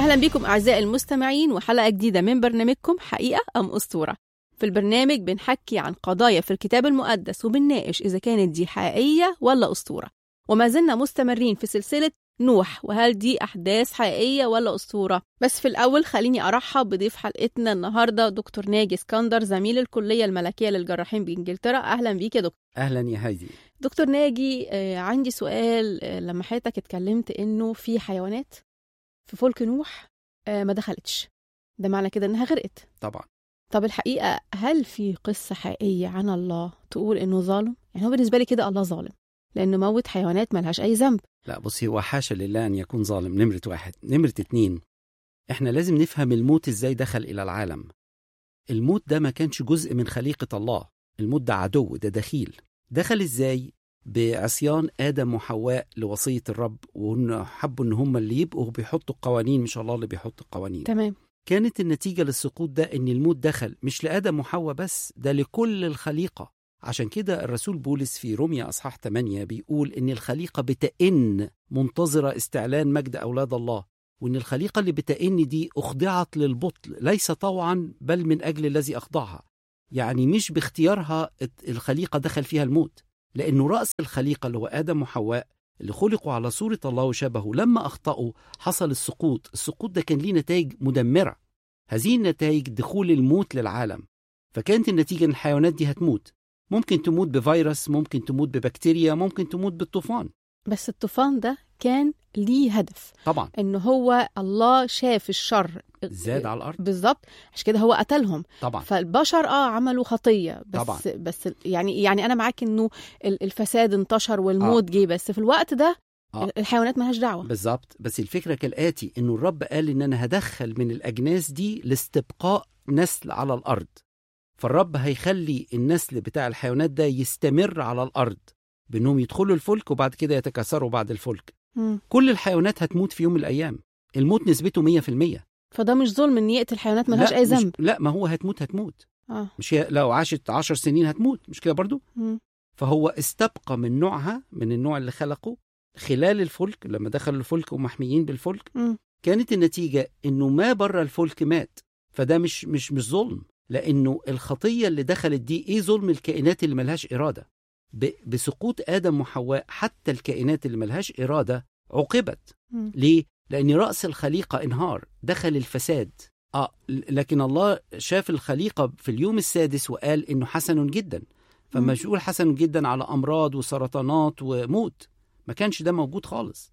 أهلا بكم أعزائي المستمعين وحلقة جديدة من برنامجكم حقيقة أم أسطورة في البرنامج بنحكي عن قضايا في الكتاب المقدس وبنناقش إذا كانت دي حقيقية ولا أسطورة وما زلنا مستمرين في سلسلة نوح وهل دي أحداث حقيقية ولا أسطورة بس في الأول خليني أرحب بضيف حلقتنا النهاردة دكتور ناجي اسكندر زميل الكلية الملكية للجراحين بإنجلترا أهلا بيك يا دكتور اهلا يا هايدي دكتور ناجي آه، عندي سؤال آه، لما حضرتك اتكلمت إنه في حيوانات في فلك نوح آه، ما دخلتش ده معنى كده إنها غرقت طبعا طب الحقيقة هل في قصة حقيقية عن الله تقول إنه ظالم؟ يعني هو بالنسبة لي كده الله ظالم لأنه موت حيوانات ملهاش أي ذنب لا بصي هو حاشا لله ان يكون ظالم نمره واحد نمره اتنين احنا لازم نفهم الموت ازاي دخل الى العالم الموت ده ما كانش جزء من خليقه الله الموت ده عدو ده دخيل دخل ازاي بعصيان ادم وحواء لوصيه الرب وان حبوا ان هم اللي يبقوا بيحطوا القوانين مش الله اللي بيحط القوانين تمام كانت النتيجة للسقوط ده إن الموت دخل مش لآدم وحواء بس ده لكل الخليقة عشان كده الرسول بولس في روميا أصحاح 8 بيقول إن الخليقة بتئن منتظرة استعلان مجد أولاد الله وإن الخليقة اللي بتئن دي أخضعت للبطل ليس طوعا بل من أجل الذي أخضعها يعني مش باختيارها الخليقة دخل فيها الموت لأنه رأس الخليقة اللي هو آدم وحواء اللي خلقوا على صورة الله وشبهه لما أخطأوا حصل السقوط السقوط ده كان ليه نتائج مدمرة هذه النتائج دخول الموت للعالم فكانت النتيجة إن الحيوانات دي هتموت ممكن تموت بفيروس ممكن تموت ببكتيريا ممكن تموت بالطوفان بس الطوفان ده كان ليه هدف طبعا إن هو الله شاف الشر زاد على الأرض بالظبط عشان كده هو قتلهم طبعا فالبشر اه عملوا خطيه بس طبعاً. بس يعني يعني انا معاك انه ال- الفساد انتشر والموت جه بس في الوقت ده آه. الحيوانات مالهاش دعوه بالظبط بس الفكرة كالآتي إنه الرب قال إن أنا هدخل من الأجناس دي لاستبقاء نسل على الأرض فالرب هيخلي النسل بتاع الحيوانات ده يستمر على الأرض بأنهم يدخلوا الفلك وبعد كده يتكاثروا بعد الفلك مم. كل الحيوانات هتموت في يوم من الأيام الموت نسبته 100% فده مش ظلم ان يقتل حيوانات مالهاش لا اي مش- ذنب لا ما هو هتموت هتموت اه مش هي لو عاشت عشر سنين هتموت مش كده برضو مم. فهو استبقى من نوعها من النوع اللي خلقه خلال الفلك لما دخلوا الفلك ومحميين بالفلك مم. كانت النتيجة إنه ما بره الفلك مات فده مش مش مش ظلم لأنه الخطية اللي دخلت دي إيه ظلم الكائنات اللي ملهاش إرادة ب- بسقوط آدم وحواء حتى الكائنات اللي ملهاش إرادة عوقبت مم. ليه؟ لأن رأس الخليقة انهار دخل الفساد آه ل- لكن الله شاف الخليقة في اليوم السادس وقال إنه حسن جدا فما مم. مش يقول حسن جدا على أمراض وسرطانات وموت ما كانش ده موجود خالص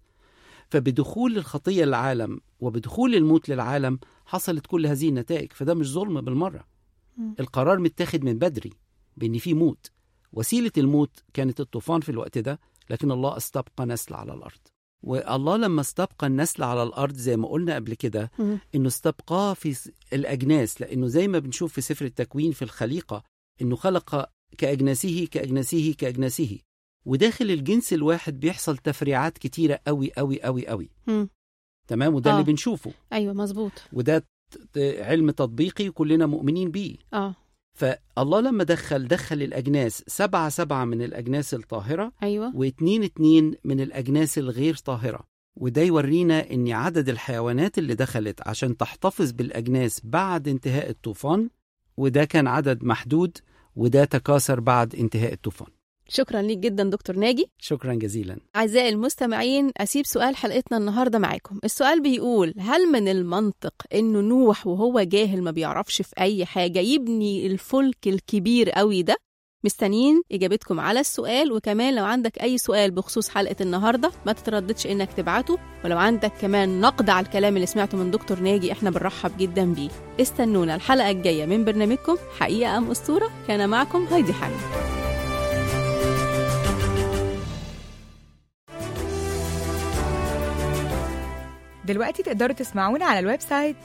فبدخول الخطية للعالم وبدخول الموت للعالم حصلت كل هذه النتائج فده مش ظلم بالمرة مم. القرار متاخد من بدري بأن في موت وسيلة الموت كانت الطوفان في الوقت ده لكن الله استبقى نسل على الأرض والله لما استبقى النسل على الأرض زي ما قلنا قبل كده مم. انه استبقاه في س- الاجناس لانه زي ما بنشوف في سفر التكوين في الخليقه انه خلق كاجناسه كاجناسه كاجناسه وداخل الجنس الواحد بيحصل تفريعات كتيره قوي قوي قوي قوي مم. تمام وده آه. اللي بنشوفه ايوه مظبوط وده ت- ت- علم تطبيقي كلنا مؤمنين بيه اه فالله لما دخل دخل الاجناس سبعه سبعه من الاجناس الطاهره ايوه واتنين اتنين من الأجناس الغير طاهرة وده يورينا أن عدد الحيوانات اللي دخلت عشان تحتفظ بالأجناس بعد انتهاء الطوفان وده كان عدد محدود وده تكاثر بعد انتهاء الطوفان شكرا ليك جدا دكتور ناجي شكرا جزيلا أعزائي المستمعين أسيب سؤال حلقتنا النهاردة معاكم السؤال بيقول هل من المنطق إنه نوح وهو جاهل ما بيعرفش في أي حاجة يبني الفلك الكبير قوي ده مستنيين إجابتكم على السؤال وكمان لو عندك أي سؤال بخصوص حلقة النهاردة ما تترددش إنك تبعته ولو عندك كمان نقد على الكلام اللي سمعته من دكتور ناجي إحنا بنرحب جدا بيه استنونا الحلقة الجاية من برنامجكم حقيقة أم أسطورة كان معكم هايدي حامد دلوقتي تقدروا تسمعونا على الويب سايت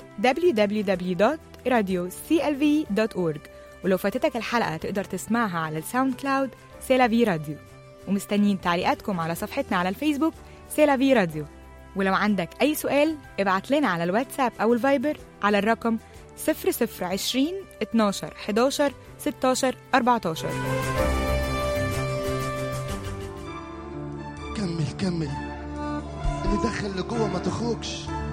www.radioclv.org ولو فاتتك الحلقة تقدر تسمعها على الساوند كلاود سيلافي راديو ومستنيين تعليقاتكم على صفحتنا على الفيسبوك سيلافي راديو ولو عندك أي سؤال ابعت لنا على الواتساب أو الفايبر على الرقم 0020 12 11 16 14 كمل كمل اللي دخل لجوه ما تخرجش